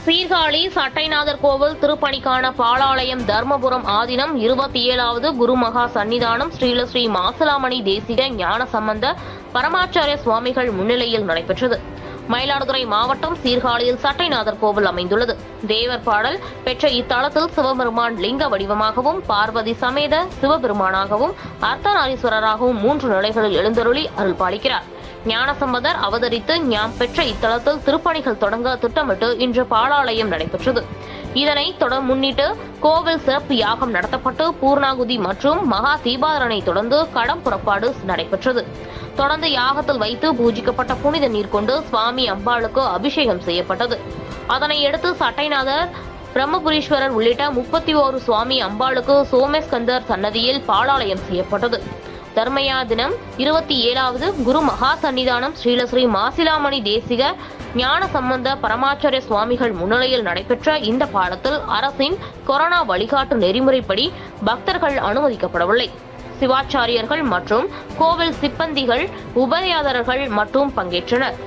சீர்காழி சட்டைநாதர் கோவில் திருப்பணிக்கான பாலாலயம் தர்மபுரம் ஆதீனம் இருபத்தி ஏழாவது குருமகா சன்னிதானம் ஸ்ரீலஸ்ரீ மாசிலாமணி தேசிக ஞான சம்பந்த பரமாச்சாரிய சுவாமிகள் முன்னிலையில் நடைபெற்றது மயிலாடுதுறை மாவட்டம் சீர்காழியில் சட்டைநாதர் கோவில் அமைந்துள்ளது தேவர் பாடல் பெற்ற இத்தலத்தில் சிவபெருமான் லிங்க வடிவமாகவும் பார்வதி சமேத சிவபெருமானாகவும் அர்த்தநாரீஸ்வரராகவும் மூன்று நிலைகளில் எழுந்தருளி அருள் பாலிக்கிறார் ஞானசம்பந்தர் அவதரித்து ஞாம் பெற்ற இத்தலத்தில் திருப்பணிகள் தொடங்க திட்டமிட்டு இன்று பாலாலயம் நடைபெற்றது இதனை தொடர் முன்னிட்டு கோவில் சிறப்பு யாகம் நடத்தப்பட்டு பூர்ணாகுதி மற்றும் மகா தீபாதரனை தொடர்ந்து கடம் புறப்பாடு நடைபெற்றது தொடர்ந்து யாகத்தில் வைத்து பூஜிக்கப்பட்ட புனித நீர் கொண்டு சுவாமி அம்பாளுக்கு அபிஷேகம் செய்யப்பட்டது அதனை அடுத்து சட்டைநாதர் பிரம்மபுரீஸ்வரர் உள்ளிட்ட முப்பத்தி ஓரு சுவாமி அம்பாளுக்கு சோமேஸ்கந்தர் சன்னதியில் பாலாலயம் செய்யப்பட்டது தர்மயா தினம் இருபத்தி ஏழாவது குரு மகா சன்னிதானம் ஸ்ரீலஸ்ரீ மாசிலாமணி தேசிக ஞான சம்பந்த பரமாச்சாரிய சுவாமிகள் முன்னிலையில் நடைபெற்ற இந்த பாடத்தில் அரசின் கொரோனா வழிகாட்டு நெறிமுறைப்படி பக்தர்கள் அனுமதிக்கப்படவில்லை சிவாச்சாரியர்கள் மற்றும் கோவில் சிப்பந்திகள் உபதேயாதர்கள் மற்றும் பங்கேற்றனர்